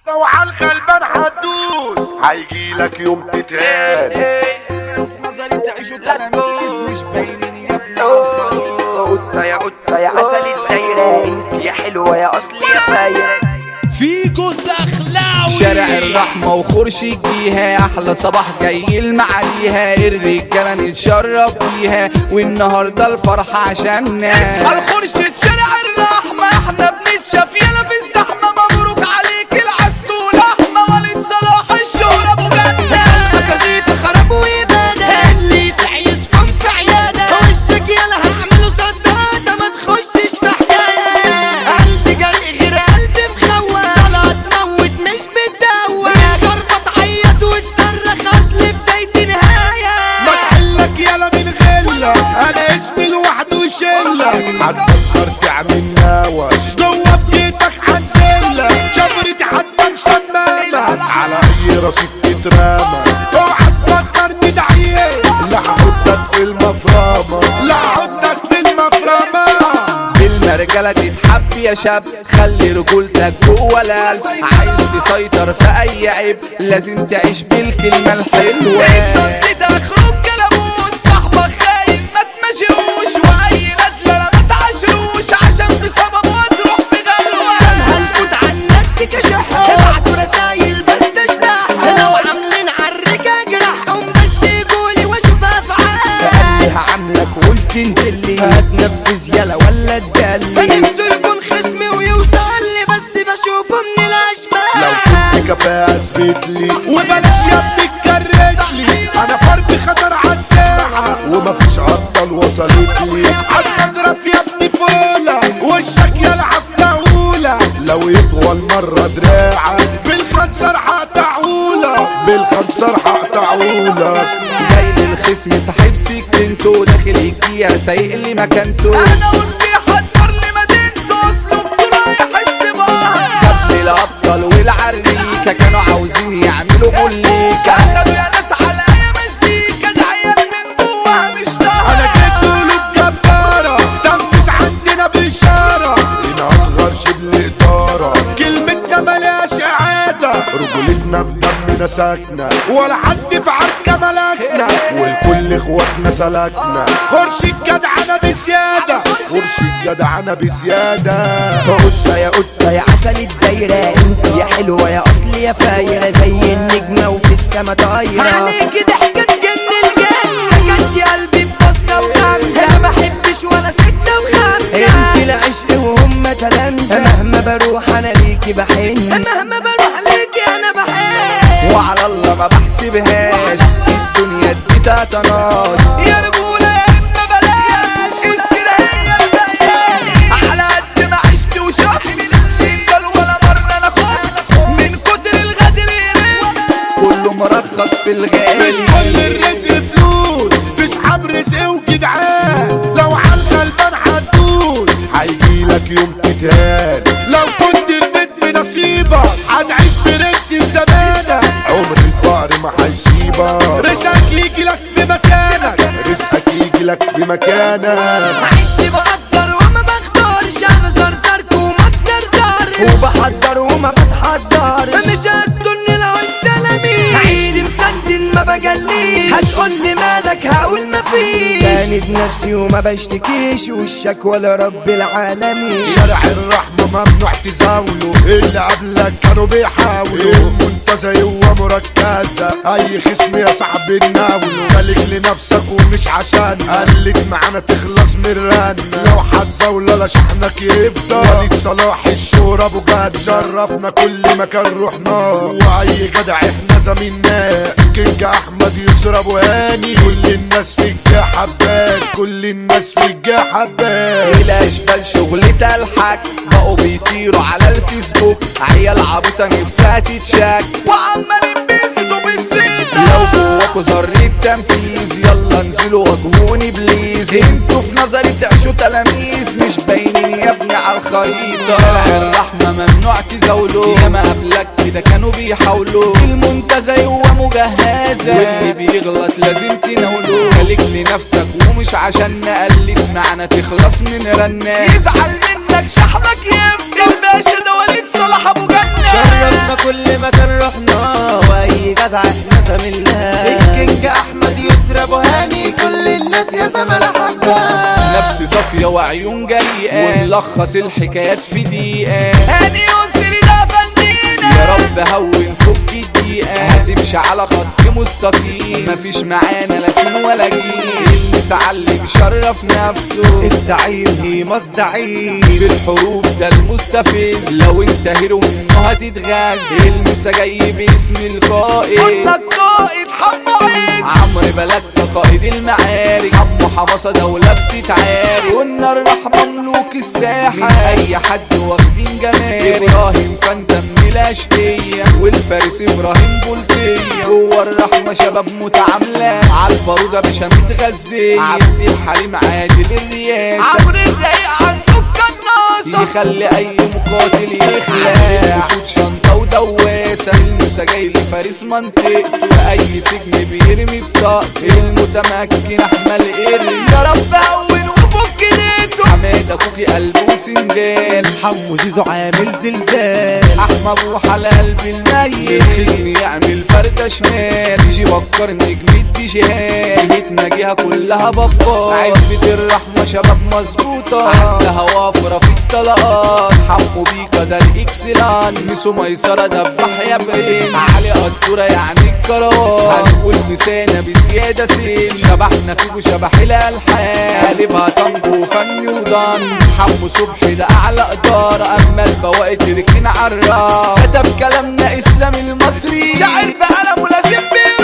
لو عالغلبان هتدوس هيجيلك يوم تتهان في نظري تعيشوا تلاميذ مش باينين يا ابني قطة يا قطة يا عسل الدايرة انت يا حلوة يا اصلي يا فايرة فيكو الدخلاوي شارع الرحمة وخرشي جيها أحلى صباح جاي المعاليها الرجالة نتشرف بيها والنهاردة الفرحة عشاننا اصحى الخرشة شارع الرحمة احنا بنتشاف يلا في الزحمة مبروك عليك العسول أحمى وليد صلاح الشهرة أبو جنة مكاسيف خراب وإبادة اللي سعي يسكن في عيادة وشك يلا هعمله صدادة ما تخشش في حكاية قلبي جري غير قلبي مخوى طلعت تموت مش بتدوى ضربة تعيط وتصرخ أصل بداية نهاية ما تحلك يلا من غلة انا اسمي لوحده شلة هتفكر تعمل نوش جوه في بيتك هنزلك شفرتي حتى مسمامة على اي رصيف تترمى اوعى تفكر ندعيه لا هحطك في المفرمة لا هحطك في المفرمة المرجلة تتحب يا شاب خلي رجولتك جوه القلب عايز تسيطر في اي عيب لازم تعيش بالكلمة الحلوة تخرج كلاموس صاحبك خاين ما تمشيوش واي ندلة ما تعاشروش عشان في سبب وتروح في غلوة هنفوت عنك كشح ابعتوا رسايل بس تشبح لو عاملين عركة جرحهم بس يقولي واشوف افعال خليها عاملك قلت انزل لي هتنفذ يلا ولا تدلي نفسه يكون خصمي ويوصل لي بس بشوفه من لو الاشباح كنت كفاءة اثبت لي وبلاش يا ابني تكرت لي انا فرد خطر على الساحة ومفيش عطل وصلت لي عالخضرة في يا ابني فولة وشك يلعب فاولة لو يطول مرة دراعك بالخنصر هقطعهولك بالخنصر هقطعهولك جاي للخصم صاحب سكنته داخل الجيع سايق لي مكانته انا قلت يحضر لي مدينته اصله بطولة يحس بها جاب الابطال والعريكة كانوا عاوزين يعملوا بوليكا اخدوا يا ناس على اي مزيكا ده عيال من جواها مش طاهرة انا جيت قلوب جبارة تنفذ عندنا بإشارة هنا اصغر شبل ادارة كلمتنا ملهاش اعادة رجولتنا في دمنا ساكنة ولا حد في عركة ملكنا والكل اخواتنا سلكنا خرش الجدعنة بزيادة خرش الجدعنة بزيادة قطة يا قطة يا عسل الدايرة انت يا حلوة يا اصلي يا فايرة زي النجمة وفي السما طايرة عليك ضحكة تجن الجن سكت يا قلبي بقصة وخمسة انا بحبش ولا ستة وخمسة انت العشق وهم تلامسة مهما بروح انا ليكي بحن مهما بروح ليكي انا بحب وعلى الله ما بحسبهاش الدنيا دي تتناش يا رجولة يا اما بلاش السيرة هي البيان على قد ما عشت وشفت سنجل ولا مرة انا خفت من كتر الغدر يرف كله مرخص في الغالي مش كل الرزق فلوس تسحب رزق وجدعان لو عالغلبان هتدوس هيجيلك يوم تتهان لو كنت البيت بنصيبك هتعيش برنس بزمانك عمر الفقر ما هيسيبك رزقك يجيلك في مكانك رزقك يجيلك في مكانك عشت بقدر وما بختارش انا زرزرك وما تزرزرش وبحضر وما بتحضرش مش هتدني لو انت لمين عشت مسدن ما بجليش هتقولي مالك هقول مفيش ساند نفسي وما بشتكيش والشكوى لرب العالمين شارع الرحمة ممنوع تزاوله اللي قبلك كانوا بيحاولوا منتزه ومركزة أي خصم يا صاحبي ناوله سالك لنفسك ومش عشان قلت معانا تخلص من الرن لو هتزاول لا شحنك يفضل وليد صلاح الشهرة أبو جد شرفنا كل مكان رحنا وأي جدع احنا زميلناه كينج أحمد يسرى أبو هاني كل الناس في الجا حباك كل الناس في الجا حباك الاشبال شغلتها الحك بقوا بيطيروا على الفيسبوك عيال عبيطه نفسها تتشك وعمالين بيزيدوا بالزيطه لو جواكوا ذرة تنفيذ يلا انزلوا واجهوني بليز انتوا في نظري تعيشوا تلاميذ مش باينين يا ابني على الخريطه شارع الرحمه ممنوع تزاولوا ياما قبلك كده كانوا بيحاولوا المنتزه هو مجهزه واللي بيغلط لازم تناوله سالك لنفسك ومش عشان نقلد معنا تخلص من رنات يزعل منك شحمك يفضل باشا ده وليد صلاح ابو جنة شرفنا كل الناس يا زملاء حباه نفس صافية وعيون جريئة ونلخص الحكايات في دقيقة هاني يسري ده فندينا يا رب هون فك الدقيقة هتمشي على خط مستقيم مفيش معانا لا سين ولا جيم المس على اللي بيشرف نفسه الزعيم هيما الزعيم في الحروب ده المستفز لو انت هيرو منه هتتغاز المسا جاي باسم القائد قلنا القائد حمو عيد عمرو بلدنا قائد المعارك عمو حماسة دولة بتتعارك قلنا الرحمة ملوك الساحة من أي حد واخدين جمال إبراهيم فانتم من الأشقية والفارس إبراهيم بولتية جوه الرحمة شباب متعاملة عالبارودة مش متغذية عبد الحليم عادل الرياسة عمرو الرايق عنده القناصة يخلي اي مقاتل يخلع اسود شنطه ودواسه المسا جاي لفارس منطق في اي سجن بيرمي بطاق المتمكن احمل قري يا رب هون وفك ايده حماده كوكي قلبه سندال حمو زيزو عامل زلزال احمد ابو حلال بالميت الخصم يعمل فرده شمال يجي بكر نجم الديجيهات بيتنا جيها كلها بابا عزبة الرحمة شباب مظبوطة عندها وافرة في الطلقات حمو بيكا ده الاكسلان ميسو ميسرة دبح يا برين علي قدورة يعني الكروان هنقول مسانة بزيادة سين شبحنا فيكو شبح الالحان قلبها طنجو وفن وضن حمو صبحي ده اعلى ادارة اما البواقي تركين عالراس كتب كلامنا اسلام المصري شاعر بقلمه لازم بيه